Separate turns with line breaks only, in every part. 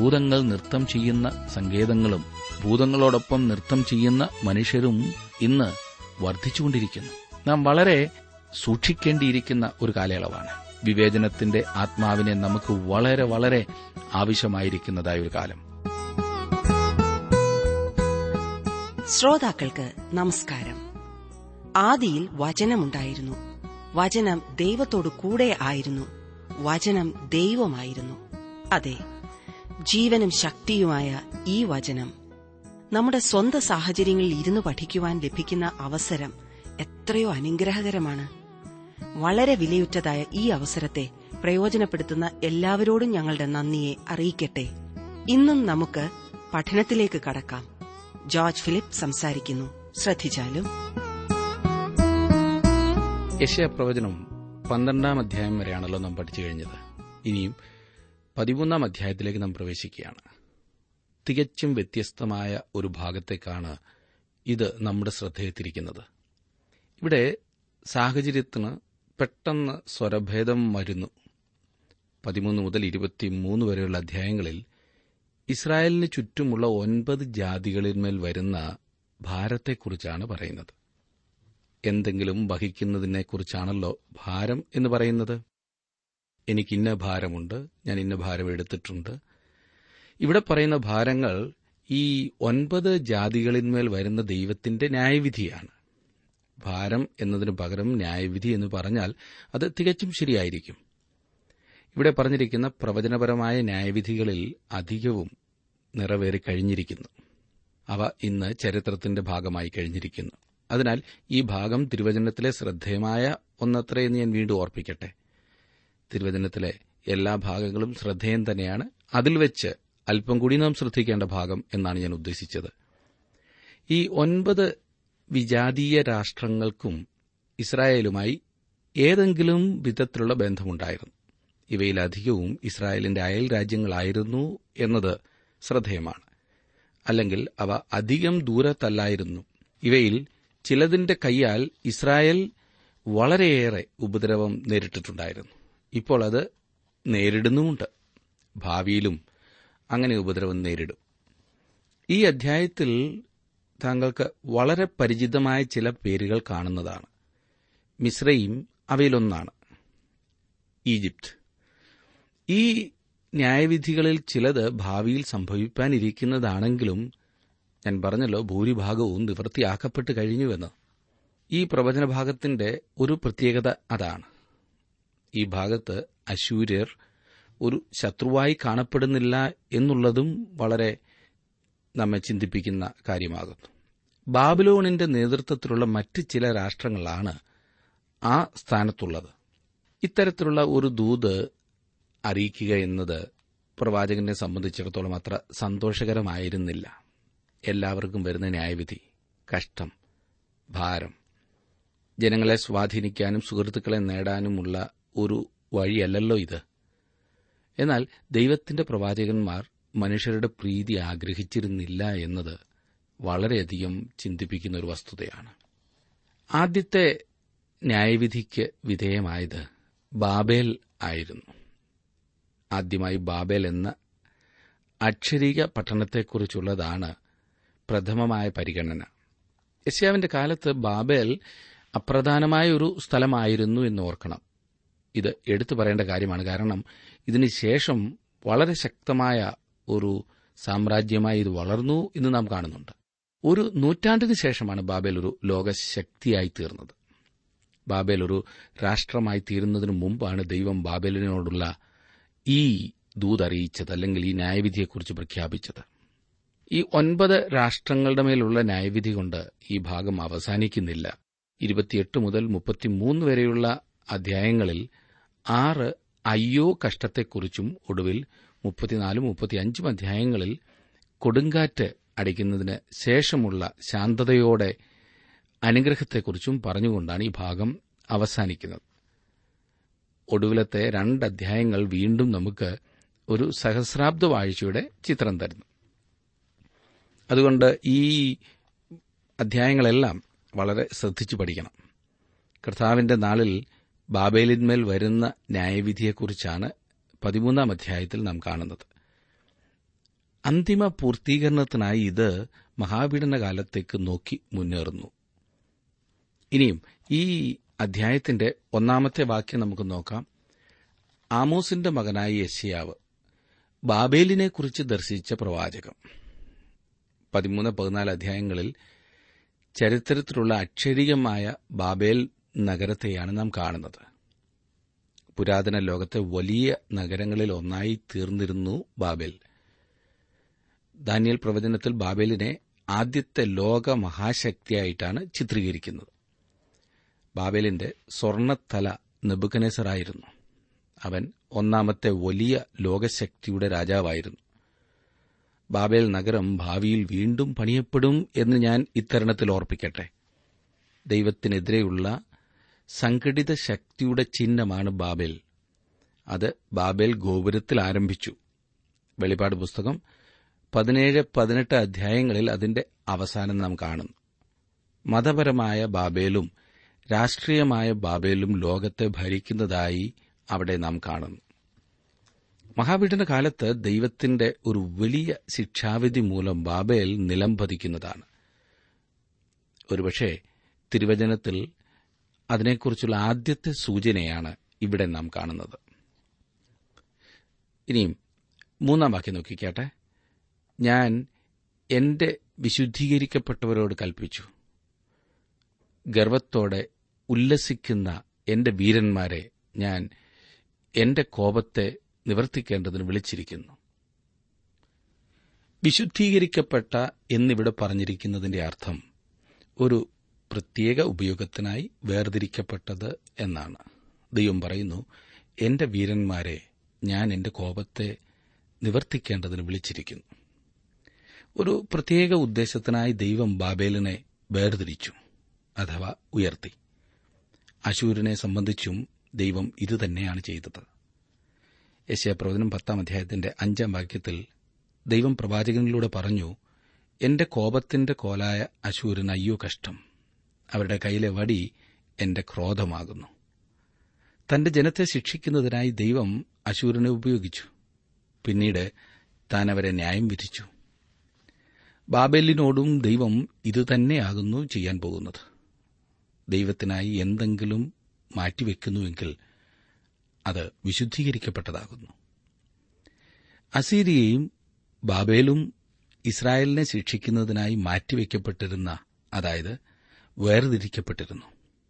ഭൂതങ്ങൾ നൃത്തം ചെയ്യുന്ന സങ്കേതങ്ങളും ഭൂതങ്ങളോടൊപ്പം നൃത്തം ചെയ്യുന്ന മനുഷ്യരും ഇന്ന് വർദ്ധിച്ചുകൊണ്ടിരിക്കുന്നു നാം വളരെ സൂക്ഷിക്കേണ്ടിയിരിക്കുന്ന ഒരു കാലയളവാണ് വിവേചനത്തിന്റെ ആത്മാവിനെ നമുക്ക് വളരെ വളരെ ആവശ്യമായിരിക്കുന്നതായ ഒരു കാലം
ശ്രോതാക്കൾക്ക് നമസ്കാരം ആദിയിൽ വചനമുണ്ടായിരുന്നു വചനം ദൈവത്തോടു കൂടെ ആയിരുന്നു വചനം ദൈവമായിരുന്നു അതെ ജീവനും ശക്തിയുമായ ഈ വചനം നമ്മുടെ സ്വന്തം സാഹചര്യങ്ങളിൽ ഇരുന്ന് പഠിക്കുവാൻ ലഭിക്കുന്ന അവസരം എത്രയോ അനുഗ്രഹകരമാണ് വളരെ വിലയുറ്റതായ ഈ അവസരത്തെ പ്രയോജനപ്പെടുത്തുന്ന എല്ലാവരോടും ഞങ്ങളുടെ നന്ദിയെ അറിയിക്കട്ടെ ഇന്നും നമുക്ക് പഠനത്തിലേക്ക് കടക്കാം ജോർജ് ഫിലിപ്പ് സംസാരിക്കുന്നു ശ്രദ്ധിച്ചാലും
യശയ പ്രവചനം പന്ത്രണ്ടാം അധ്യായം വരെയാണല്ലോ നാം പഠിച്ചു കഴിഞ്ഞത് ഇനിയും പതിമൂന്നാം അധ്യായത്തിലേക്ക് നാം പ്രവേശിക്കുകയാണ് തികച്ചും വ്യത്യസ്തമായ ഒരു ഭാഗത്തേക്കാണ് ഇത് നമ്മുടെ ശ്രദ്ധയെത്തിരിക്കുന്നത് ഇവിടെ സാഹചര്യത്തിന് പെട്ടെന്ന് സ്വരഭേദം വരുന്നു പതിമൂന്ന് മുതൽ ഇരുപത്തിമൂന്ന് വരെയുള്ള അധ്യായങ്ങളിൽ ഇസ്രായേലിന് ചുറ്റുമുള്ള ഒൻപത് ജാതികളിന്മേൽ വരുന്ന ഭാരത്തെക്കുറിച്ചാണ് പറയുന്നത് എന്തെങ്കിലും വഹിക്കുന്നതിനെക്കുറിച്ചാണല്ലോ ഭാരം എന്ന് പറയുന്നത് എനിക്ക് ഇന്ന ഭാരമുണ്ട് ഞാൻ ഇന്ന ഭാരം എടുത്തിട്ടുണ്ട് ഇവിടെ പറയുന്ന ഭാരങ്ങൾ ഈ ഒൻപത് ജാതികളിന്മേൽ വരുന്ന ദൈവത്തിന്റെ ന്യായവിധിയാണ് ഭാരം എന്നതിനു പകരം ന്യായവിധി എന്ന് പറഞ്ഞാൽ അത് തികച്ചും ശരിയായിരിക്കും ഇവിടെ പറഞ്ഞിരിക്കുന്ന പ്രവചനപരമായ ന്യായവിധികളിൽ അധികവും നിറവേറി കഴിഞ്ഞിരിക്കുന്നു അവ ഇന്ന് ചരിത്രത്തിന്റെ ഭാഗമായി കഴിഞ്ഞിരിക്കുന്നു അതിനാൽ ഈ ഭാഗം തിരുവചനത്തിലെ ശ്രദ്ധേയമായ ഒന്നത്രേ എന്ന് ഞാൻ വീണ്ടും ഓർപ്പിക്കട്ടെ തിരുവചനത്തിലെ എല്ലാ ഭാഗങ്ങളും ശ്രദ്ധേയം തന്നെയാണ് അതിൽ വെച്ച് അല്പം കൂടി നാം ശ്രദ്ധിക്കേണ്ട ഭാഗം എന്നാണ് ഞാൻ ഉദ്ദേശിച്ചത് ഈ ഒൻപത് വിജാതീയ രാഷ്ട്രങ്ങൾക്കും ഇസ്രായേലുമായി ഏതെങ്കിലും വിധത്തിലുള്ള ബന്ധമുണ്ടായിരുന്നു ഇവയിലധികവും ഇസ്രായേലിന്റെ അയൽ രാജ്യങ്ങളായിരുന്നു എന്നത് ശ്രദ്ധേയമാണ് അല്ലെങ്കിൽ അവ അധികം ദൂരത്തല്ലായിരുന്നു ഇവയിൽ ചിലതിന്റെ കൈയാൽ ഇസ്രായേൽ വളരെയേറെ ഉപദ്രവം നേരിട്ടിട്ടുണ്ടായിരുന്നു ഇപ്പോൾ അത് നേരിടുന്നുമുണ്ട് ഭാവിയിലും അങ്ങനെ ഉപദ്രവം നേരിടും ഈ അധ്യായത്തിൽ താങ്കൾക്ക് വളരെ പരിചിതമായ ചില പേരുകൾ കാണുന്നതാണ് മിശ്രയും അവയിലൊന്നാണ് ഈജിപ്ത് ഈ ന്യായവിധികളിൽ ചിലത് ഭാവിയിൽ സംഭവിക്കാനിരിക്കുന്നതാണെങ്കിലും ഞാൻ പറഞ്ഞല്ലോ ഭൂരിഭാഗവും നിവൃത്തിയാക്കപ്പെട്ട് കഴിഞ്ഞുവെന്ന് ഈ പ്രവചന ഭാഗത്തിന്റെ ഒരു പ്രത്യേകത അതാണ് ഈ ഭാഗത്ത് അശൂര്യർ ഒരു ശത്രുവായി കാണപ്പെടുന്നില്ല എന്നുള്ളതും വളരെ നമ്മെ ചിന്തിപ്പിക്കുന്ന കാര്യമാകുന്നു ബാബിലോണിന്റെ നേതൃത്വത്തിലുള്ള മറ്റ് ചില രാഷ്ട്രങ്ങളാണ് ആ സ്ഥാനത്തുള്ളത് ഇത്തരത്തിലുള്ള ഒരു ദൂത് അറിയിക്കുക എന്നത് പ്രവാചകനെ സംബന്ധിച്ചിടത്തോളം അത്ര സന്തോഷകരമായിരുന്നില്ല എല്ലാവർക്കും വരുന്ന ന്യായവിധി കഷ്ടം ഭാരം ജനങ്ങളെ സ്വാധീനിക്കാനും സുഹൃത്തുക്കളെ നേടാനുമുള്ള ഒരു വഴിയല്ലല്ലോ ഇത് എന്നാൽ ദൈവത്തിന്റെ പ്രവാചകന്മാർ മനുഷ്യരുടെ പ്രീതി ആഗ്രഹിച്ചിരുന്നില്ല എന്നത് വളരെയധികം ചിന്തിപ്പിക്കുന്ന ഒരു വസ്തുതയാണ് ആദ്യത്തെ ന്യായവിധിക്ക് വിധേയമായത് ബാബേൽ ആയിരുന്നു ആദ്യമായി ബാബേൽ എന്ന അക്ഷരീക പട്ടണത്തെക്കുറിച്ചുള്ളതാണ് പ്രഥമമായ പരിഗണന യസ്യാവിന്റെ കാലത്ത് ബാബേൽ അപ്രധാനമായ ഒരു സ്ഥലമായിരുന്നു എന്ന് ഓർക്കണം ഇത് എടുത്തു പറയേണ്ട കാര്യമാണ് കാരണം ഇതിനുശേഷം വളരെ ശക്തമായ ഒരു സാമ്രാജ്യമായി ഇത് വളർന്നു എന്ന് നാം കാണുന്നുണ്ട് ഒരു നൂറ്റാണ്ടിന് ശേഷമാണ് ബാബേൽ ഒരു ലോകശക്തിയായി തീർന്നത് ബാബേൽ ഒരു രാഷ്ട്രമായി തീരുന്നതിനു മുമ്പാണ് ദൈവം ബാബേലിനോടുള്ള ഈ ദൂതറിയിച്ചത് അല്ലെങ്കിൽ ഈ ന്യായവിധിയെക്കുറിച്ച് പ്രഖ്യാപിച്ചത് ഈ ഒൻപത് രാഷ്ട്രങ്ങളുടെ മേലുള്ള ന്യായവിധി കൊണ്ട് ഈ ഭാഗം അവസാനിക്കുന്നില്ല ഇരുപത്തിയെട്ട് മുതൽ മുപ്പത്തിമൂന്ന് വരെയുള്ള അധ്യായങ്ങളിൽ ആറ് അയ്യോ കഷ്ടത്തെക്കുറിച്ചും ഒടുവിൽ മുപ്പത്തിനാലും മുപ്പത്തിയഞ്ചും അധ്യായങ്ങളിൽ കൊടുങ്കാറ്റ് അടിക്കുന്നതിന് ശേഷമുള്ള ശാന്തതയോടെ അനുഗ്രഹത്തെക്കുറിച്ചും പറഞ്ഞുകൊണ്ടാണ് ഈ ഭാഗം അവസാനിക്കുന്നത് ഒടുവിലത്തെ രണ്ട് അധ്യായങ്ങൾ വീണ്ടും നമുക്ക് ഒരു സഹസ്രാബ്ദ വാഴ്ചയുടെ ചിത്രം തരുന്നു അതുകൊണ്ട് ഈ അധ്യായങ്ങളെല്ലാം വളരെ ശ്രദ്ധിച്ചു പഠിക്കണം കർത്താവിന്റെ നാളിൽ ബാബേലിന്മേൽ വരുന്ന ന്യായവിധിയെക്കുറിച്ചാണ് പതിമൂന്നാം അധ്യായത്തിൽ നാം കാണുന്നത് അന്തിമ പൂർത്തീകരണത്തിനായി ഇത് മഹാപീഡന കാലത്തേക്ക് നോക്കി മുന്നേറുന്നു ഇനിയും ഈ അധ്യായത്തിന്റെ ഒന്നാമത്തെ വാക്യം നമുക്ക് നോക്കാം ആമോസിന്റെ മകനായ യശയാവ് ബാബേലിനെക്കുറിച്ച് ദർശിച്ച പ്രവാചകം പതിമൂന്ന് പതിനാല് അധ്യായങ്ങളിൽ ചരിത്രത്തിലുള്ള അക്ഷരികമായ ബാബേൽ നഗരത്തെയാണ് നാം കാണുന്നത് പുരാതന ലോകത്തെ വലിയ നഗരങ്ങളിൽ ഒന്നായി തീർന്നിരുന്നു ബാബേൽ ദാനിയൽ പ്രവചനത്തിൽ ബാബേലിനെ ആദ്യത്തെ ലോക മഹാശക്തിയായിട്ടാണ് ചിത്രീകരിക്കുന്നത് ബാബേലിന്റെ സ്വർണത്തല നെബുക്കനേസറായിരുന്നു അവൻ ഒന്നാമത്തെ വലിയ ലോകശക്തിയുടെ രാജാവായിരുന്നു ബാബേൽ നഗരം ഭാവിയിൽ വീണ്ടും പണിയപ്പെടും എന്ന് ഞാൻ ഇത്തരണത്തിൽ ഓർപ്പിക്കട്ടെ ദൈവത്തിനെതിരെയുള്ള സംഘടിത ശക്തിയുടെ ചിഹ്നമാണ് ബാബേൽ അത് ബാബേൽ ഗോപുരത്തിൽ ആരംഭിച്ചു വെളിപ്പാട് പുസ്തകം പതിനേഴ് പതിനെട്ട് അധ്യായങ്ങളിൽ അതിന്റെ അവസാനം നാം കാണുന്നു മതപരമായ ബാബേലും രാഷ്ട്രീയമായ ബാബേലും ലോകത്തെ ഭരിക്കുന്നതായി അവിടെ നാം കാണുന്നു മഹാപീഠന കാലത്ത് ദൈവത്തിന്റെ ഒരു വലിയ ശിക്ഷാവിധി മൂലം ബാബേൽ നിലം പതിക്കുന്നതാണ് ഒരുപക്ഷെ തിരുവചനത്തിൽ അതിനെക്കുറിച്ചുള്ള ആദ്യത്തെ സൂചനയാണ് ഇവിടെ നാം കാണുന്നത് ഇനിയും മൂന്നാം വാക്യം നോക്കിക്കാട്ടെ ഞാൻ എന്റെ വിശുദ്ധീകരിക്കപ്പെട്ടവരോട് കൽപ്പിച്ചു ഗർവത്തോടെ ഉല്ലസിക്കുന്ന എന്റെ വീരന്മാരെ ഞാൻ എന്റെ കോപത്തെ നിവർത്തിക്കേണ്ടതിന് വിളിച്ചിരിക്കുന്നു വിശുദ്ധീകരിക്കപ്പെട്ട എന്നിവിടെ പറഞ്ഞിരിക്കുന്നതിന്റെ അർത്ഥം ഒരു പ്രത്യേക ഉപയോഗത്തിനായി വേർതിരിക്കപ്പെട്ടത് എന്നാണ് ദൈവം പറയുന്നു എന്റെ വീരന്മാരെ ഞാൻ എന്റെ കോപത്തെ നിവർത്തിക്കേണ്ടതിന് വിളിച്ചിരിക്കുന്നു ഒരു പ്രത്യേക ഉദ്ദേശത്തിനായി ദൈവം ബാബേലിനെ വേർതിരിച്ചു അഥവാ ഉയർത്തി അശൂരിനെ സംബന്ധിച്ചും ദൈവം ഇതുതന്നെയാണ് ചെയ്തത് യശയപ്രവചനം പത്താം അധ്യായത്തിന്റെ അഞ്ചാം വാക്യത്തിൽ ദൈവം പ്രവാചകനിലൂടെ പറഞ്ഞു എന്റെ കോപത്തിന്റെ കോലായ അശൂരിന് അയ്യോ കഷ്ടം അവരുടെ കയ്യിലെ വടി എന്റെ ക്രോധമാകുന്നു തന്റെ ജനത്തെ ശിക്ഷിക്കുന്നതിനായി ദൈവം അശൂരിനെ ഉപയോഗിച്ചു പിന്നീട് താൻ അവരെ ന്യായം വിധിച്ചു ബാബേലിനോടും ദൈവം ഇതുതന്നെയാകുന്നു ചെയ്യാൻ പോകുന്നത് ദൈവത്തിനായി എന്തെങ്കിലും മാറ്റിവെക്കുന്നുവെങ്കിൽ അത് വിശുദ്ധീകരിക്കപ്പെട്ടതാകുന്നു അസീരിയയും ബാബേലും ഇസ്രായേലിനെ ശിക്ഷിക്കുന്നതിനായി മാറ്റിവെക്കപ്പെട്ടിരുന്ന അതായത് വേർതിരിക്കപ്പെട്ടിരുന്നു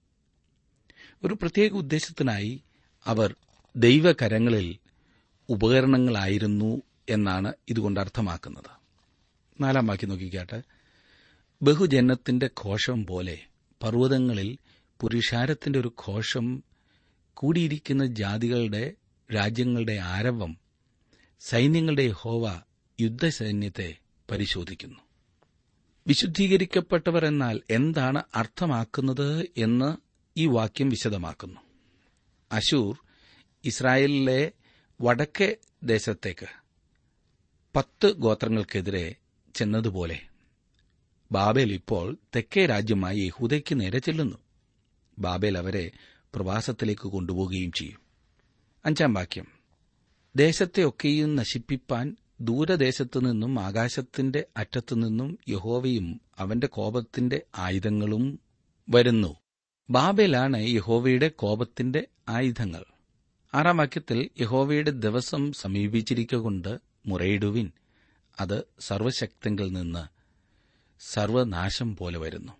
ഒരു പ്രത്യേക ഉദ്ദേശത്തിനായി അവർ ദൈവകരങ്ങളിൽ ഉപകരണങ്ങളായിരുന്നു എന്നാണ് ഇതുകൊണ്ട് അർത്ഥമാക്കുന്നത് നാലാം വാക്യം നോക്കിക്കാട്ടെ ബഹുജനത്തിന്റെ ഘോഷം പോലെ പർവ്വതങ്ങളിൽ പുരുഷാരത്തിന്റെ ഒരു ഘോഷം കൂടിയിരിക്കുന്ന ജാതികളുടെ രാജ്യങ്ങളുടെ ആരവം സൈന്യങ്ങളുടെ ഹോവ യുദ്ധസൈന്യത്തെ പരിശോധിക്കുന്നു വിശുദ്ധീകരിക്കപ്പെട്ടവർ എന്നാൽ എന്താണ് അർത്ഥമാക്കുന്നത് എന്ന് ഈ വാക്യം വിശദമാക്കുന്നു അശൂർ ഇസ്രായേലിലെ വടക്കേ ദേശത്തേക്ക് പത്ത് ഗോത്രങ്ങൾക്കെതിരെ ചെന്നതുപോലെ ബാബേൽ ഇപ്പോൾ തെക്കേ രാജ്യമായ യഹൂദയ്ക്ക് നേരെ ചെല്ലുന്നു ബാബേൽ അവരെ പ്രവാസത്തിലേക്ക് കൊണ്ടുപോവുകയും ചെയ്യും അഞ്ചാം വാക്യം ദേശത്തെയൊക്കെയും നശിപ്പിപ്പാൻ ദൂരദേശത്തു നിന്നും ആകാശത്തിന്റെ അറ്റത്തുനിന്നും യഹോവയും അവന്റെ കോപത്തിന്റെ ആയുധങ്ങളും വരുന്നു ബാബേലാണ് യഹോവയുടെ കോപത്തിന്റെ ആയുധങ്ങൾ ആറാം വാക്യത്തിൽ യഹോവയുടെ ദിവസം സമീപിച്ചിരിക്കൊണ്ട് മുറയിടുവിൻ അത് സർവശക്തങ്കിൽ നിന്ന് സർവനാശം പോലെ വരുന്നു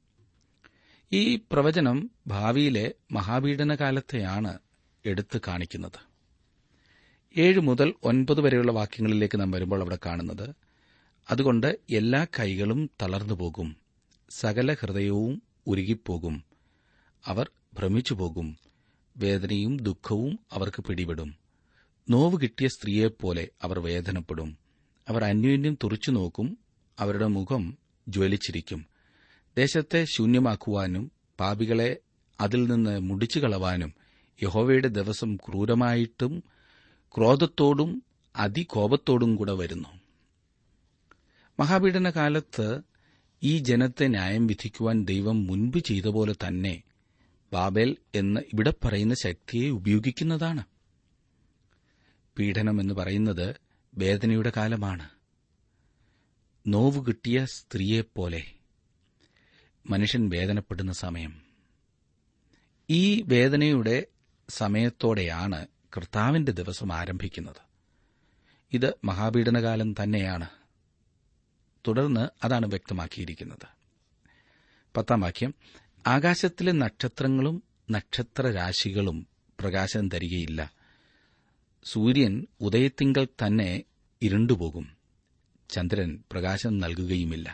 ഈ പ്രവചനം ഭാവിയിലെ മഹാപീഡന കാലത്തെയാണ് എടുത്തു കാണിക്കുന്നത് ഏഴ് മുതൽ ഒൻപത് വരെയുള്ള വാക്യങ്ങളിലേക്ക് നാം വരുമ്പോൾ അവിടെ കാണുന്നത് അതുകൊണ്ട് എല്ലാ കൈകളും തളർന്നുപോകും സകല ഹൃദയവും ഉരുകിപ്പോകും അവർ ഭ്രമിച്ചുപോകും വേദനയും ദുഃഖവും അവർക്ക് പിടിപെടും നോവ് കിട്ടിയ സ്ത്രീയെപ്പോലെ അവർ വേദനപ്പെടും അവർ അന്യോന്യം തുറച്ചു നോക്കും അവരുടെ മുഖം ജ്വലിച്ചിരിക്കും ദേശത്തെ ശൂന്യമാക്കുവാനും പാപികളെ അതിൽ നിന്ന് മുടിച്ചു കളവാനും യഹോവയുടെ ദിവസം ക്രൂരമായിട്ടും ക്രോധത്തോടും അതികോപത്തോടും കൂടെ വരുന്നു മഹാപീഡന കാലത്ത് ഈ ജനത്തെ ന്യായം വിധിക്കുവാൻ ദൈവം മുൻപ് ചെയ്ത പോലെ തന്നെ ബാബേൽ എന്ന് ഇവിടെ പറയുന്ന ശക്തിയെ ഉപയോഗിക്കുന്നതാണ് പീഡനം എന്ന് പറയുന്നത് വേദനയുടെ കാലമാണ് നോവ് കിട്ടിയ സ്ത്രീയെപ്പോലെ മനുഷ്യൻ വേദനപ്പെടുന്ന സമയം ഈ വേദനയുടെ സമയത്തോടെയാണ് കർത്താവിന്റെ ദിവസം ആരംഭിക്കുന്നത് ഇത് മഹാപീഡനകാലം തന്നെയാണ് തുടർന്ന് അതാണ് വ്യക്തമാക്കിയിരിക്കുന്നത് പത്താം വാക്യം ആകാശത്തിലെ നക്ഷത്രങ്ങളും നക്ഷത്രരാശികളും പ്രകാശം തരികയില്ല സൂര്യൻ ഉദയത്തിങ്കൽ തന്നെ ഇരുണ്ടുപോകും ചന്ദ്രൻ പ്രകാശം നൽകുകയുമില്ല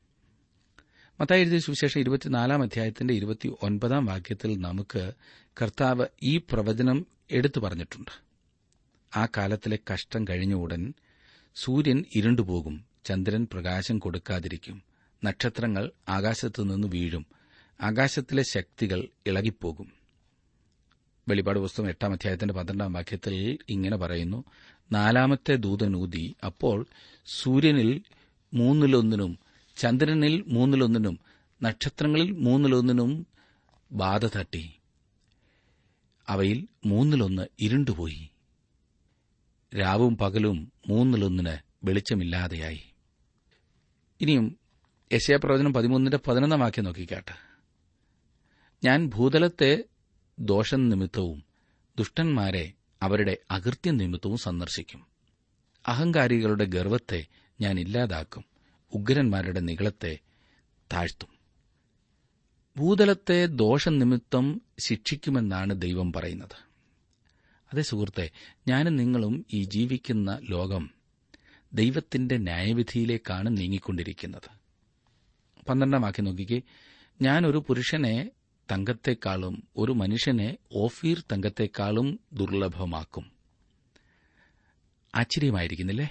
മത്തായി എഴുതിയ സുവിശേഷം ഇരുപത്തിനാലാം അധ്യായത്തിന്റെ ഇരുപത്തി ഒൻപതാം വാക്യത്തിൽ നമുക്ക് കർത്താവ് ഈ പ്രവചനം എടുത്തു പറഞ്ഞിട്ടുണ്ട് ആ കാലത്തിലെ കഷ്ടം കഴിഞ്ഞ ഉടൻ സൂര്യൻ ഇരുണ്ടുപോകും ചന്ദ്രൻ പ്രകാശം കൊടുക്കാതിരിക്കും നക്ഷത്രങ്ങൾ ആകാശത്തു നിന്ന് വീഴും ആകാശത്തിലെ ശക്തികൾ ഇളകിപ്പോകും വെളിപ്പാട് പുസ്തകം എട്ടാം അധ്യായത്തിന്റെ പന്ത്രണ്ടാം വാക്യത്തിൽ ഇങ്ങനെ പറയുന്നു നാലാമത്തെ ദൂതൻ ഊതി അപ്പോൾ സൂര്യനിൽ മൂന്നിലൊന്നിനും ചന്ദ്രനിൽ മൂന്നിലൊന്നിനും നക്ഷത്രങ്ങളിൽ മൂന്നിലൊന്നിനും ബാധ തട്ടി അവയിൽ മൂന്നിലൊന്ന് ഇരുണ്ടുപോയി രാവും പകലും മൂന്നിലൊന്നിന് വെളിച്ചമില്ലാതെയായി ഇനിയും യശയപ്രവചനം പതിമൂന്നിന്റെ പതിനൊന്നാം വാക്യം നോക്കിക്കാട്ടെ ഞാൻ ഭൂതലത്തെ ദോഷം നിമിത്തവും ദുഷ്ടന്മാരെ അവരുടെ അകൃത്യ നിമിത്തവും സന്ദർശിക്കും അഹങ്കാരികളുടെ ഗർവത്തെ ഞാൻ ഇല്ലാതാക്കും ഉഗ്രന്മാരുടെ നികളത്തെ താഴ്ത്തും ഭൂതലത്തെ ദോഷനിമിത്തം ശിക്ഷിക്കുമെന്നാണ് ദൈവം പറയുന്നത് അതെ സുഹൃത്തെ ഞാനും നിങ്ങളും ഈ ജീവിക്കുന്ന ലോകം ദൈവത്തിന്റെ ന്യായവിധിയിലേക്കാണ് നീങ്ങിക്കൊണ്ടിരിക്കുന്നത് പന്ത്രണ്ടാം വാക്യം നോക്കിക്കേ ഞാൻ ഒരു പുരുഷനെ തങ്കത്തെക്കാളും ഒരു മനുഷ്യനെ ഓഫീർ തങ്കത്തെക്കാളും ദുർലഭമാക്കും ആശ്ചര്യമായിരിക്കുന്നില്ലേ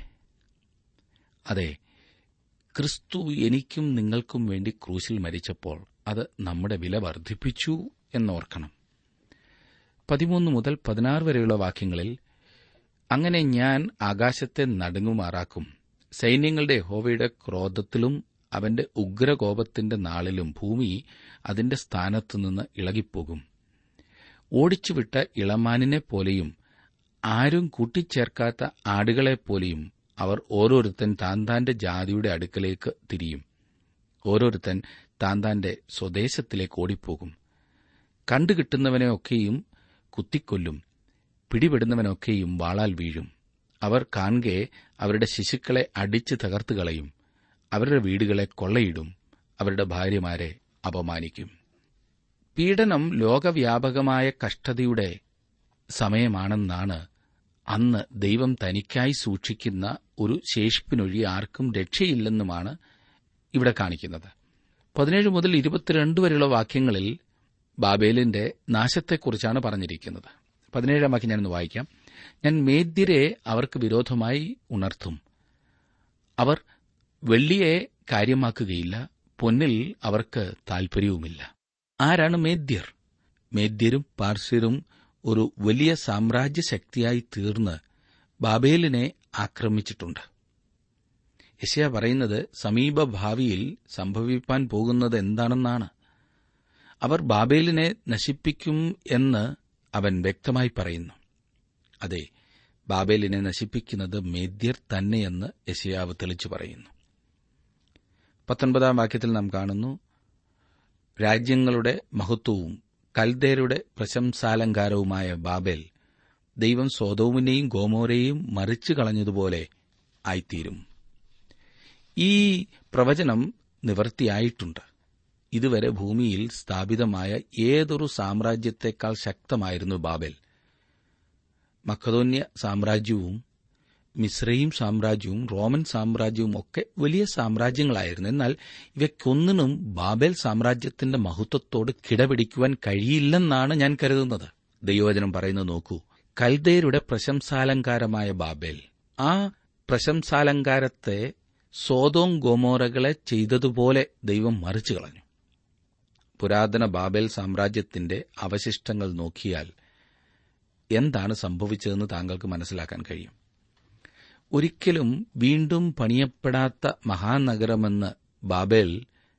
അതെ ക്രിസ്തു എനിക്കും നിങ്ങൾക്കും വേണ്ടി ക്രൂശിൽ മരിച്ചപ്പോൾ അത് നമ്മുടെ വില വർദ്ധിപ്പിച്ചു എന്നോർക്കണം പതിമൂന്ന് മുതൽ പതിനാറ് വരെയുള്ള വാക്യങ്ങളിൽ അങ്ങനെ ഞാൻ ആകാശത്തെ നടുങ്ങുമാറാക്കും സൈന്യങ്ങളുടെ ഹോവയുടെ ക്രോധത്തിലും അവന്റെ ഉഗ്രകോപത്തിന്റെ നാളിലും ഭൂമി അതിന്റെ സ്ഥാനത്തുനിന്ന് ഇളകിപ്പോകും ഓടിച്ചുവിട്ട ഇളമാനിനെ പോലെയും ആരും കൂട്ടിച്ചേർക്കാത്ത ആടുകളെപ്പോലെയും അവർ ഓരോരുത്തൻ താൻ താന്റെ ജാതിയുടെ അടുക്കലേക്ക് തിരിയും ഓരോരുത്തൻ താൻ താന്റെ സ്വദേശത്തിലേക്ക് ഓടിപ്പോകും കണ്ടുകിട്ടുന്നവനെയൊക്കെയും കുത്തിക്കൊല്ലും പിടിപെടുന്നവനൊക്കെയും വാളാൽ വീഴും അവർ കാൺകെ അവരുടെ ശിശുക്കളെ അടിച്ച് തകർത്തു കളയും അവരുടെ വീടുകളെ കൊള്ളയിടും അവരുടെ ഭാര്യമാരെ അപമാനിക്കും പീഡനം ലോകവ്യാപകമായ കഷ്ടതയുടെ സമയമാണെന്നാണ് അന്ന് ദൈവം തനിക്കായി സൂക്ഷിക്കുന്ന ഒരു ശേഷിപ്പിനൊഴി ആർക്കും രക്ഷയില്ലെന്നുമാണ് ഇവിടെ കാണിക്കുന്നത് പതിനേഴ് മുതൽ ഇരുപത്തിരണ്ട് വരെയുള്ള വാക്യങ്ങളിൽ ബാബേലിന്റെ നാശത്തെക്കുറിച്ചാണ് പറഞ്ഞിരിക്കുന്നത് പതിനേഴാം വാക്യം ഞാനൊന്ന് വായിക്കാം ഞാൻ മേദ്യരെ അവർക്ക് വിരോധമായി ഉണർത്തും അവർ വെള്ളിയെ കാര്യമാക്കുകയില്ല പൊന്നിൽ അവർക്ക് താൽപര്യവുമില്ല ആരാണ് മേദ്യർ മേദ്യരും പാർശ്വരും ഒരു വലിയ സാമ്രാജ്യ ശക്തിയായി തീർന്ന് ബാബേലിനെ ആക്രമിച്ചിട്ടുണ്ട് യശയ പറയുന്നത് സമീപഭാവിയിൽ സംഭവിപ്പാൻ പോകുന്നത് എന്താണെന്നാണ് അവർ ബാബേലിനെ നശിപ്പിക്കും എന്ന് അവൻ വ്യക്തമായി പറയുന്നു അതെ ബാബേലിനെ നശിപ്പിക്കുന്നത് മേദ്യർ തന്നെയെന്ന് യശയാവ് തെളിച്ചു പറയുന്നു പത്തൊൻപതാം വാക്യത്തിൽ നാം കാണുന്നു രാജ്യങ്ങളുടെ മഹത്വവും കൽദേരുടെ പ്രശംസാലങ്കാരവുമായ ബാബേൽ ദൈവം സ്വതോമിനെയും ഗോമോരെയും മറിച്ചു കളഞ്ഞതുപോലെ ആയിത്തീരും ഈ പ്രവചനം നിവർത്തിയായിട്ടുണ്ട് ഇതുവരെ ഭൂമിയിൽ സ്ഥാപിതമായ ഏതൊരു സാമ്രാജ്യത്തെക്കാൾ ശക്തമായിരുന്നു ബാബേൽ മക്കതോന്യ സാമ്രാജ്യവും മിശ്രയും സാമ്രാജ്യവും റോമൻ സാമ്രാജ്യവും ഒക്കെ വലിയ സാമ്രാജ്യങ്ങളായിരുന്നു എന്നാൽ ഇവയ്ക്കൊന്നിനും ബാബേൽ സാമ്രാജ്യത്തിന്റെ മഹത്വത്തോട് കിടപിടിക്കുവാൻ കഴിയില്ലെന്നാണ് ഞാൻ കരുതുന്നത് ദൈവവചനം പറയുന്നത് നോക്കൂ കൽദേരുടെ പ്രശംസാലങ്കാരമായ ബാബേൽ ആ പ്രശംസാലങ്കാരത്തെ സോതോം ഗോമോറകളെ ചെയ്തതുപോലെ ദൈവം മറിച്ചു കളഞ്ഞു പുരാതന ബാബേൽ സാമ്രാജ്യത്തിന്റെ അവശിഷ്ടങ്ങൾ നോക്കിയാൽ എന്താണ് സംഭവിച്ചതെന്ന് താങ്കൾക്ക് മനസ്സിലാക്കാൻ കഴിയും ഒരിക്കലും വീണ്ടും പണിയപ്പെടാത്ത മഹാനഗരമെന്ന് ബാബേൽ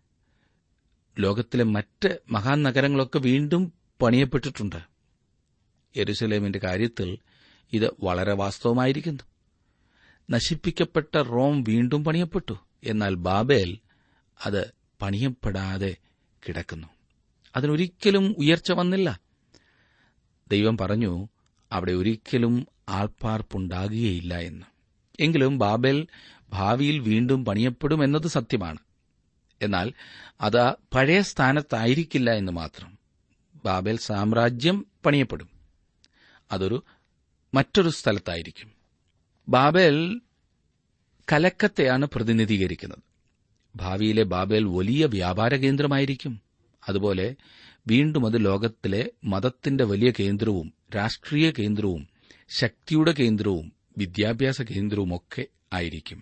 ലോകത്തിലെ മറ്റ് മഹാനഗരങ്ങളൊക്കെ വീണ്ടും പണിയപ്പെട്ടിട്ടുണ്ട് യെരുസലേമിന്റെ കാര്യത്തിൽ ഇത് വളരെ വാസ്തവമായിരിക്കുന്നു നശിപ്പിക്കപ്പെട്ട റോം വീണ്ടും പണിയപ്പെട്ടു എന്നാൽ ബാബേൽ അത് പണിയപ്പെടാതെ കിടക്കുന്നു അതിനൊരിക്കലും ഉയർച്ച വന്നില്ല ദൈവം പറഞ്ഞു അവിടെ ഒരിക്കലും ആൾപ്പാർപ്പുണ്ടാകുകയില്ല എന്ന് എങ്കിലും ബാബേൽ ഭാവിയിൽ വീണ്ടും പണിയപ്പെടും എന്നത് സത്യമാണ് എന്നാൽ അത് പഴയ സ്ഥാനത്തായിരിക്കില്ല എന്ന് മാത്രം ബാബേൽ സാമ്രാജ്യം പണിയപ്പെടും അതൊരു മറ്റൊരു സ്ഥലത്തായിരിക്കും ബാബേൽ കലക്കത്തെയാണ് പ്രതിനിധീകരിക്കുന്നത് ഭാവിയിലെ ബാബേൽ വലിയ വ്യാപാര കേന്ദ്രമായിരിക്കും അതുപോലെ വീണ്ടും അത് ലോകത്തിലെ മതത്തിന്റെ വലിയ കേന്ദ്രവും രാഷ്ട്രീയ കേന്ദ്രവും ശക്തിയുടെ കേന്ദ്രവും വിദ്യാഭ്യാസ കേന്ദ്രവുമൊക്കെ ആയിരിക്കും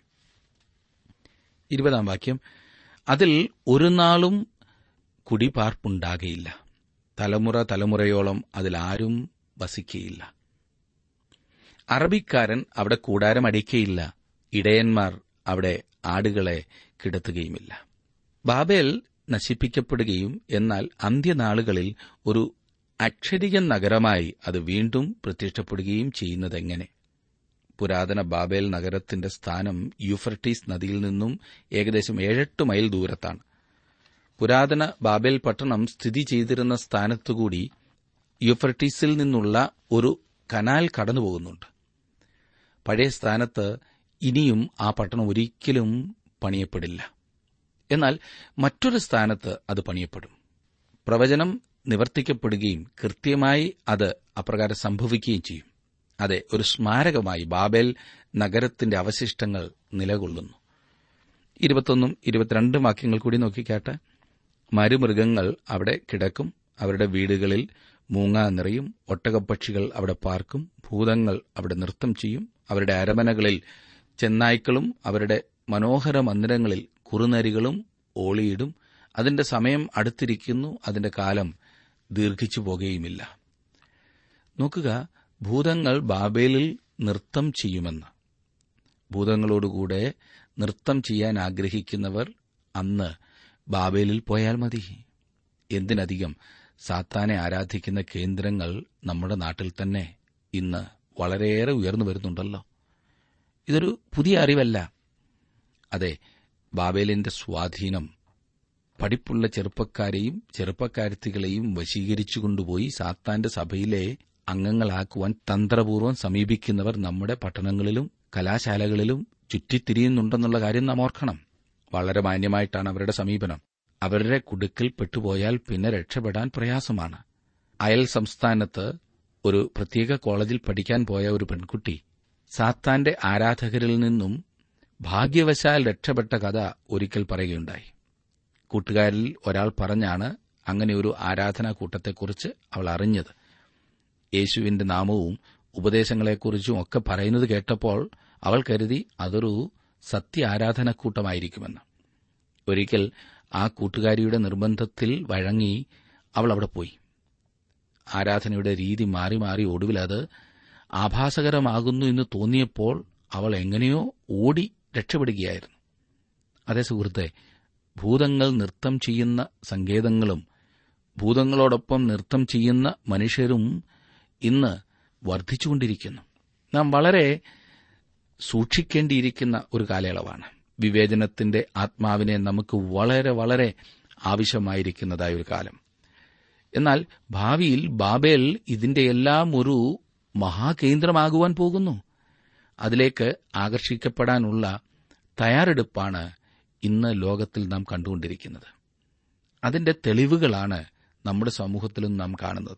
ഇരുപതാം വാക്യം അതിൽ ഒരു നാളും കുടിപാർപ്പുണ്ടാകയില്ല തലമുറ തലമുറയോളം അതിലാരും വസിക്കയില്ല അറബിക്കാരൻ അവിടെ കൂടാരം അടിക്കയില്ല ഇടയന്മാർ അവിടെ ആടുകളെ കിടത്തുകയുമില്ല ബാബേൽ നശിപ്പിക്കപ്പെടുകയും എന്നാൽ അന്ത്യനാളുകളിൽ ഒരു അക്ഷരിക നഗരമായി അത് വീണ്ടും പ്രത്യക്ഷപ്പെടുകയും ചെയ്യുന്നതെങ്ങനെ പുരാതന ബാബേൽ നഗരത്തിന്റെ സ്ഥാനം യൂഫർട്ടീസ് നദിയിൽ നിന്നും ഏകദേശം ഏഴെട്ട് മൈൽ ദൂരത്താണ് പുരാതന ബാബേൽ പട്ടണം സ്ഥിതി ചെയ്തിരുന്ന സ്ഥാനത്തുകൂടി യൂഫർട്ടീസിൽ നിന്നുള്ള ഒരു കനാൽ കടന്നുപോകുന്നുണ്ട് പഴയ സ്ഥാനത്ത് ഇനിയും ആ പട്ടണം ഒരിക്കലും പണിയപ്പെടില്ല എന്നാൽ മറ്റൊരു സ്ഥാനത്ത് അത് പണിയപ്പെടും പ്രവചനം നിവർത്തിക്കപ്പെടുകയും കൃത്യമായി അത് അപ്രകാരം സംഭവിക്കുകയും ചെയ്യും അതെ ഒരു സ്മാരകമായി ബാബേൽ നഗരത്തിന്റെ അവശിഷ്ടങ്ങൾ നിലകൊള്ളുന്നു ഇരുപത്തൊന്നും ഇരുപത്തിരണ്ടും വാക്യങ്ങൾ കൂടി നോക്കിക്കാട്ടെ മരുമൃഗങ്ങൾ അവിടെ കിടക്കും അവരുടെ വീടുകളിൽ മൂങ്ങ നിറയും ഒട്ടകപ്പക്ഷികൾ അവിടെ പാർക്കും ഭൂതങ്ങൾ അവിടെ നൃത്തം ചെയ്യും അവരുടെ അരമനകളിൽ ചെന്നായ്ക്കളും അവരുടെ മനോഹര മന്ദിരങ്ങളിൽ കുറുനരികളും ഓളിയിടും അതിന്റെ സമയം അടുത്തിരിക്കുന്നു അതിന്റെ കാലം ദീർഘിച്ചു പോകുകയുമില്ല നോക്കുക ഭൂതങ്ങൾ ബാബേലിൽ നൃത്തം ചെയ്യുമെന്ന് ഭൂതങ്ങളോടുകൂടെ നൃത്തം ചെയ്യാൻ ആഗ്രഹിക്കുന്നവർ അന്ന് ബാബേലിൽ പോയാൽ മതി എന്തിനധികം സാത്താനെ ആരാധിക്കുന്ന കേന്ദ്രങ്ങൾ നമ്മുടെ നാട്ടിൽ തന്നെ ഇന്ന് വളരെയേറെ ഉയർന്നു വരുന്നുണ്ടല്ലോ ഇതൊരു പുതിയ അറിവല്ല അതെ ബാബേലിന്റെ സ്വാധീനം പഠിപ്പുള്ള ചെറുപ്പക്കാരെയും ചെറുപ്പക്കാരത്തികളെയും വശീകരിച്ചുകൊണ്ടുപോയി സാത്താന്റെ സഭയിലെ അംഗങ്ങളാക്കുവാൻ തന്ത്രപൂർവ്വം സമീപിക്കുന്നവർ നമ്മുടെ പട്ടണങ്ങളിലും കലാശാലകളിലും ചുറ്റിത്തിരിയുന്നുണ്ടെന്നുള്ള കാര്യം നാം ഓർക്കണം വളരെ മാന്യമായിട്ടാണ് അവരുടെ സമീപനം അവരുടെ കുടുക്കിൽ പെട്ടുപോയാൽ പിന്നെ രക്ഷപ്പെടാൻ പ്രയാസമാണ് അയൽ സംസ്ഥാനത്ത് ഒരു പ്രത്യേക കോളേജിൽ പഠിക്കാൻ പോയ ഒരു പെൺകുട്ടി സാത്താന്റെ ആരാധകരിൽ നിന്നും ഭാഗ്യവശാൽ രക്ഷപ്പെട്ട കഥ ഒരിക്കൽ പറയുകയുണ്ടായി കൂട്ടുകാരിൽ ഒരാൾ പറഞ്ഞാണ് അങ്ങനെ ഒരു ആരാധനാ കൂട്ടത്തെക്കുറിച്ച് അവൾ അറിഞ്ഞത് യേശുവിന്റെ നാമവും ഉപദേശങ്ങളെക്കുറിച്ചും ഒക്കെ പറയുന്നത് കേട്ടപ്പോൾ അവൾ കരുതി അതൊരു സത്യ ആരാധനക്കൂട്ടമായിരിക്കുമെന്ന് ഒരിക്കൽ ആ കൂട്ടുകാരിയുടെ നിർബന്ധത്തിൽ വഴങ്ങി അവൾ അവിടെ പോയി ആരാധനയുടെ രീതി മാറി മാറി ഒടുവിൽ അത് ആഭാസകരമാകുന്നു എന്ന് തോന്നിയപ്പോൾ അവൾ എങ്ങനെയോ ഓടി രക്ഷപ്പെടുകയായിരുന്നു അതേ സുഹൃത്തെ ഭൂതങ്ങൾ നൃത്തം ചെയ്യുന്ന സങ്കേതങ്ങളും ഭൂതങ്ങളോടൊപ്പം നൃത്തം ചെയ്യുന്ന മനുഷ്യരും ഇന്ന് വർദ്ധിച്ചുകൊണ്ടിരിക്കുന്നു നാം വളരെ സൂക്ഷിക്കേണ്ടിയിരിക്കുന്ന ഒരു കാലയളവാണ് വിവേചനത്തിന്റെ ആത്മാവിനെ നമുക്ക് വളരെ വളരെ ആവശ്യമായിരിക്കുന്നതായ ഒരു കാലം എന്നാൽ ഭാവിയിൽ ബാബേൽ ഇതിന്റെ എല്ലാം ഒരു മഹാകേന്ദ്രമാകുവാൻ പോകുന്നു അതിലേക്ക് ആകർഷിക്കപ്പെടാനുള്ള തയ്യാറെടുപ്പാണ് ഇന്ന് ലോകത്തിൽ നാം കണ്ടുകൊണ്ടിരിക്കുന്നത് അതിന്റെ തെളിവുകളാണ് നമ്മുടെ സമൂഹത്തിലും നാം കാണുന്നത്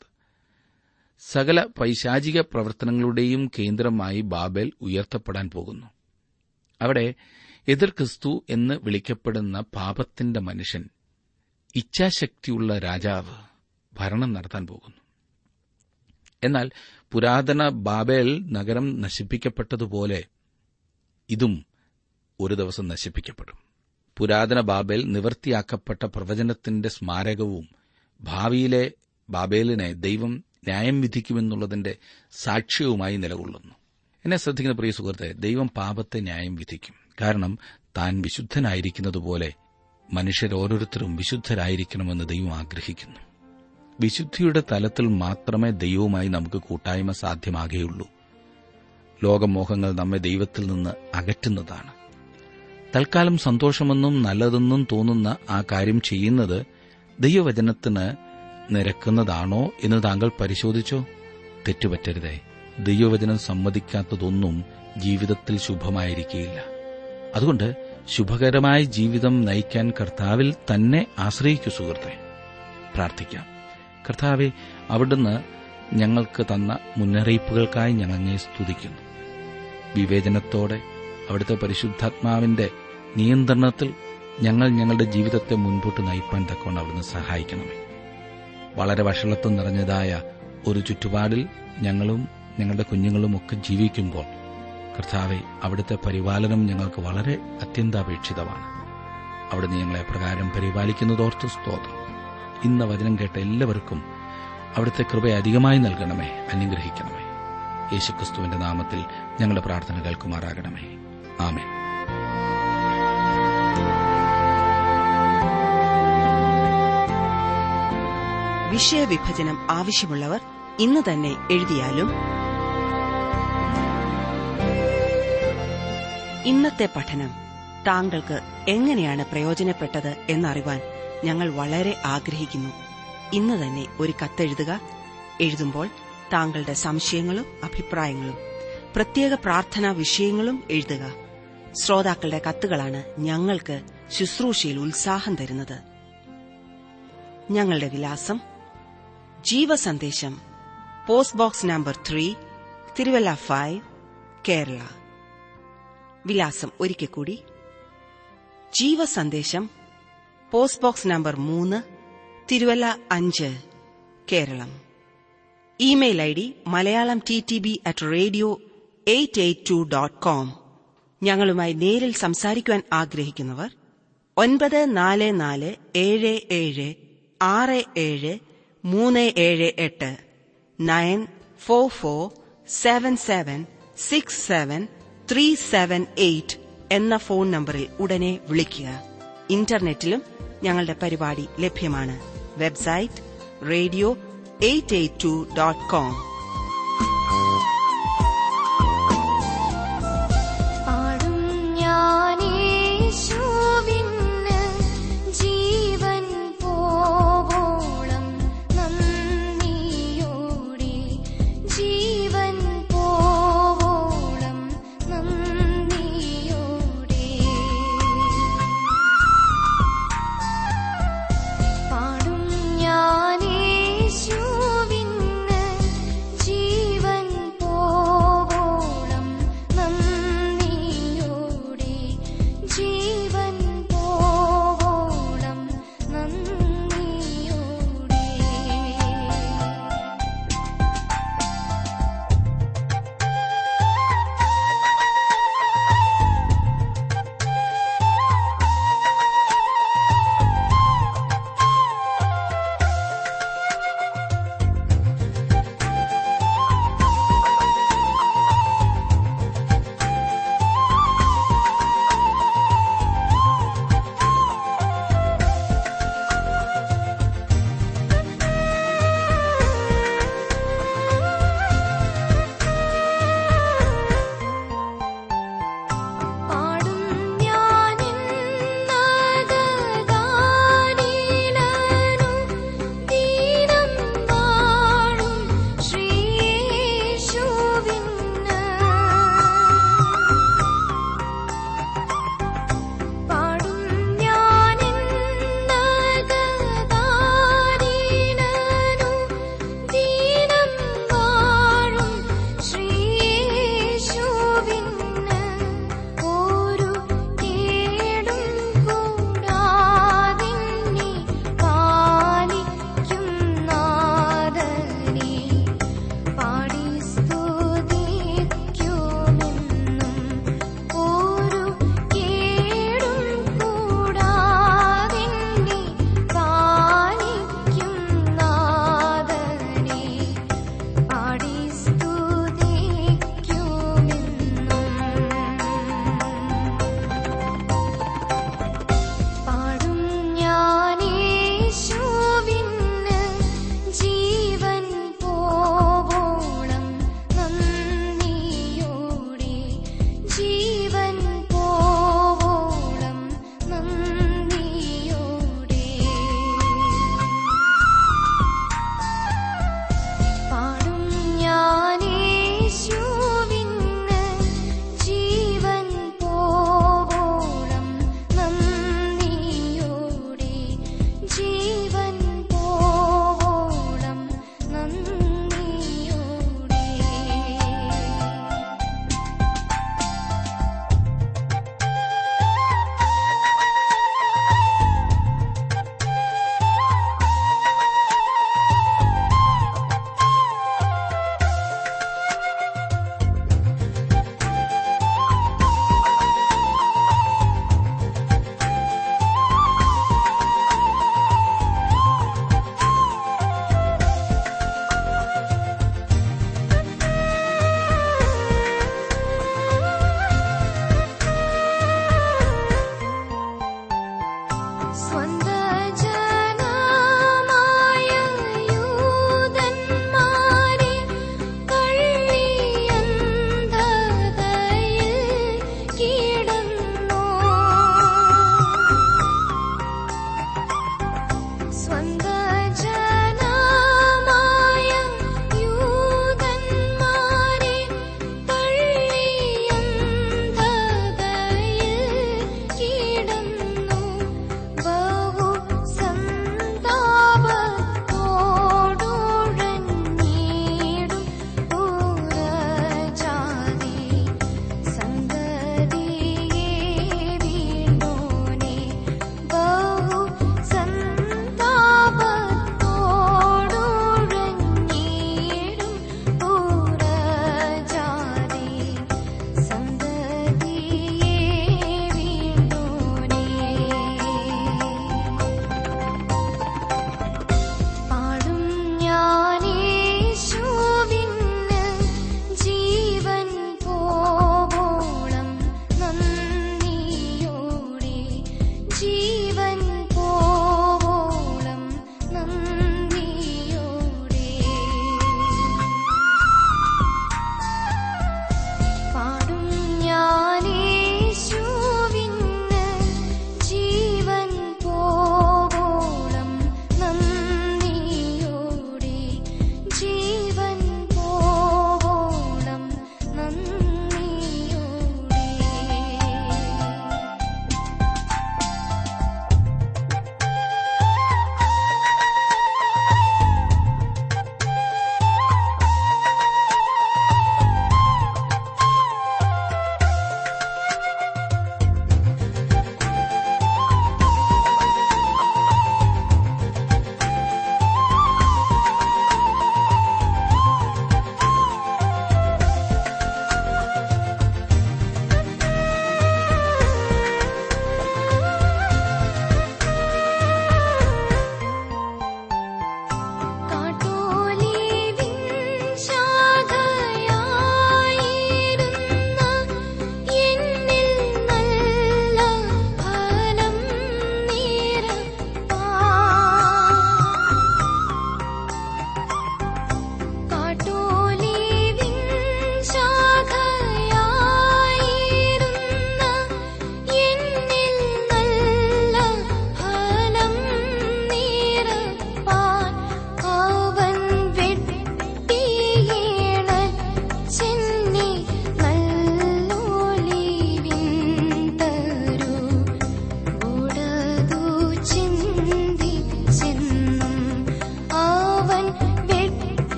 സകല പൈശാചിക പ്രവർത്തനങ്ങളുടെയും കേന്ദ്രമായി ബാബേൽ ഉയർത്തപ്പെടാൻ പോകുന്നു അവിടെ എതിർ ക്രിസ്തു എന്ന് വിളിക്കപ്പെടുന്ന പാപത്തിന്റെ മനുഷ്യൻ ഇച്ഛാശക്തിയുള്ള രാജാവ് ഭരണം നടത്താൻ പോകുന്നു എന്നാൽ പുരാതന ബാബേൽ നഗരം നശിപ്പിക്കപ്പെട്ടതുപോലെ ഇതും ഒരു ദിവസം നശിപ്പിക്കപ്പെടും പുരാതന ബാബേൽ നിവൃത്തിയാക്കപ്പെട്ട പ്രവചനത്തിന്റെ സ്മാരകവും ഭാവിയിലെ ബാബേലിനെ ദൈവം ന്യായം വിധിക്കുമെന്നുള്ളതിന്റെ സാക്ഷ്യവുമായി നിലകൊള്ളുന്നു എന്നെ ശ്രദ്ധിക്കുന്ന പ്രിയ സുഹൃത്തെ ദൈവം പാപത്തെ ന്യായം വിധിക്കും കാരണം താൻ വിശുദ്ധനായിരിക്കുന്നതുപോലെ മനുഷ്യരോരോരുത്തരും വിശുദ്ധരായിരിക്കണമെന്ന് ദൈവം ആഗ്രഹിക്കുന്നു വിശുദ്ധിയുടെ തലത്തിൽ മാത്രമേ ദൈവവുമായി നമുക്ക് കൂട്ടായ്മ സാധ്യമാകുകയുള്ളൂ ലോകമോഹങ്ങൾ നമ്മെ ദൈവത്തിൽ നിന്ന് അകറ്റുന്നതാണ് തൽക്കാലം സന്തോഷമെന്നും നല്ലതെന്നും തോന്നുന്ന ആ കാര്യം ചെയ്യുന്നത് ദൈവവചനത്തിന് നിരക്കുന്നതാണോ എന്ന് താങ്കൾ പരിശോധിച്ചോ തെറ്റുപറ്റരുതേ ദൈവവചനം സമ്മതിക്കാത്തതൊന്നും ജീവിതത്തിൽ ശുഭമായിരിക്കുകയില്ല അതുകൊണ്ട് ശുഭകരമായ ജീവിതം നയിക്കാൻ കർത്താവിൽ തന്നെ ആശ്രയിക്കൂ സുഹൃത്തെ പ്രാർത്ഥിക്കാം കർത്താവെ അവിടുന്ന് ഞങ്ങൾക്ക് തന്ന മുന്നറിയിപ്പുകൾക്കായി ഞങ്ങളെ സ്തുതിക്കുന്നു വിവേചനത്തോടെ അവിടുത്തെ പരിശുദ്ധാത്മാവിന്റെ നിയന്ത്രണത്തിൽ ഞങ്ങൾ ഞങ്ങളുടെ ജീവിതത്തെ മുൻപോട്ട് നയിപ്പാൻ തക്കവണ്ണം അവിടുന്ന് സഹായിക്കണമേ വളരെ വഷളത്വം നിറഞ്ഞതായ ഒരു ചുറ്റുപാടിൽ ഞങ്ങളും ഞങ്ങളുടെ കുഞ്ഞുങ്ങളും ഒക്കെ ജീവിക്കുമ്പോൾ കർത്താവെ അവിടുത്തെ പരിപാലനം ഞങ്ങൾക്ക് വളരെ അത്യന്താപേക്ഷിതമാണ് അവിടുന്ന് ഞങ്ങളെ പ്രകാരം പരിപാലിക്കുന്നതോർത്ത് സ്തോത്രം ഇന്ന് വചനം കേട്ട എല്ലാവർക്കും അവിടുത്തെ കൃപ അധികമായി നൽകണമേ അനുഗ്രഹിക്കണമേ യേശുക്രിസ്തുവിന്റെ നാമത്തിൽ ഞങ്ങളുടെ പ്രാർത്ഥന കേൾക്കുമാറാകണമേ ആമേ
വിഷയവിഭജനം ആവശ്യമുള്ളവർ ഇന്ന് തന്നെ എഴുതിയാലും ഇന്നത്തെ പഠനം താങ്കൾക്ക് എങ്ങനെയാണ് പ്രയോജനപ്പെട്ടത് എന്നറിവാൻ ഞങ്ങൾ വളരെ ആഗ്രഹിക്കുന്നു ഇന്ന് തന്നെ ഒരു കത്തെഴുതുക എഴുതുമ്പോൾ താങ്കളുടെ സംശയങ്ങളും അഭിപ്രായങ്ങളും പ്രത്യേക പ്രാർത്ഥനാ വിഷയങ്ങളും എഴുതുക ശ്രോതാക്കളുടെ കത്തുകളാണ് ഞങ്ങൾക്ക് ശുശ്രൂഷയിൽ ഉത്സാഹം തരുന്നത് ഞങ്ങളുടെ വിലാസം ജീവസന്ദേശം post box number three Thiruvalla five Kerala വിലാസം ഒരിക്കൽ കൂടി ജീവസന്ദേശം പോസ്റ്റ് ബോക്സ് നമ്പർ മൂന്ന് തിരുവല്ല അഞ്ച് കേരളം email I D Malayalam T T B at radio eight eight two dot com ഞങ്ങളുമായി നേരിൽ സംസാരിക്കുവാൻ ആഗ്രഹിക്കുന്നവർ ഒൻപത് നാല് നാല് ഏഴ് ഏഴ് ആറ് ഏഴ് മൂന്ന് ഏഴ് എട്ട് nine four four seven seven six seven three seven eight എന്ന ഫോൺ നമ്പറിൽ ഉടനെ വിളിക്കുക ഇന്റർനെറ്റിലും ഞങ്ങളുടെ പരിപാടി ലഭ്യമാണ് website radio eight eight two dot com